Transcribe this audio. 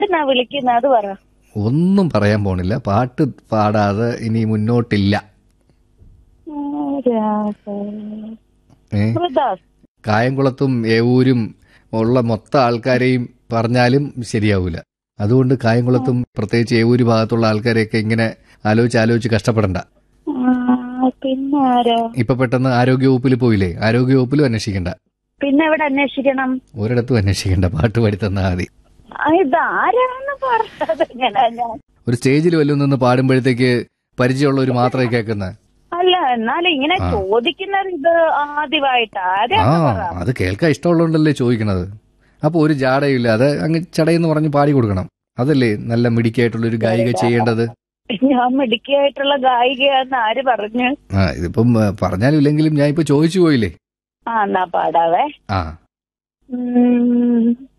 എന്നാ വിളിക്കുന്നത് അത് പറ ഒന്നും പറയാൻ പോണില്ല പാട്ട് പാടാതെ ഇനി മുന്നോട്ടില്ല ഏ ഹൃദാസ് കായംകുളത്തും ഏവൂരും ഉള്ള മൊത്തം ആൾക്കാരെയും പറഞ്ഞാലും ശരിയാവൂല അതുകൊണ്ട് കായംകുളത്തും പ്രത്യേകിച്ച് ഏവൂര് ഭാഗത്തുള്ള ആൾക്കാരെയൊക്കെ ഇങ്ങനെ ആലോചിച്ച് ആലോചിച്ച് കഷ്ടപ്പെടണ്ട പിന്നെ ആരാ ഇപ്പൊ പെട്ടെന്ന് ആരോഗ്യവകുപ്പിൽ പോയില്ലേ ആരോഗ്യവകുപ്പിലും അന്വേഷിക്കണ്ട പിന്നെ എവിടെ അന്വേഷിക്കണം ഒരിടത്തും അന്വേഷിക്കണ്ട പാട്ട് പാടി തന്നാ മതി ആ, ഇതാരാന്ന് പറഞ്ഞത് എങ്ങനെയാ ഞാൻ ഒരു സ്റ്റേജിൽ വല്ലതും നിന്ന് പാടുമ്പോഴത്തേക്ക് പരിചയമുള്ളവർ മാത്രമേ കേൾക്കുന്ന അല്ല എന്നാലും ഇങ്ങനെ ആ. ചോദിക്കുന്നത് ഇത് ആദ്യമായിട്ട് ആ ആരാന്ന് പറ അത് കേൾക്കാൻ ഇഷ്ടമുള്ളതുകൊണ്ടല്ലേ ചോദിക്കണത് അപ്പൊ ഒരു ജാടയില്ല അത് അങ്ങ് ചടയെന്ന് പറഞ്ഞ് പാടി കൊടുക്കണം അതല്ലേ നല്ല മിടിക്കായിട്ടുള്ള ഒരു ഗായിക ചെയ്യേണ്ടത് ഞാൻ മിടുക്കിയായിട്ടുള്ള ഗായികയാന്ന് ആര് പറഞ്ഞു ആ ഇതിപ്പം ആ, പറഞ്ഞാലും ഇല്ലെങ്കിലും ഞാൻ ഇപ്പൊ ചോദിച്ചു പോയില്ലേ ആ എന്നാ പാടാവേ ആ ഉം.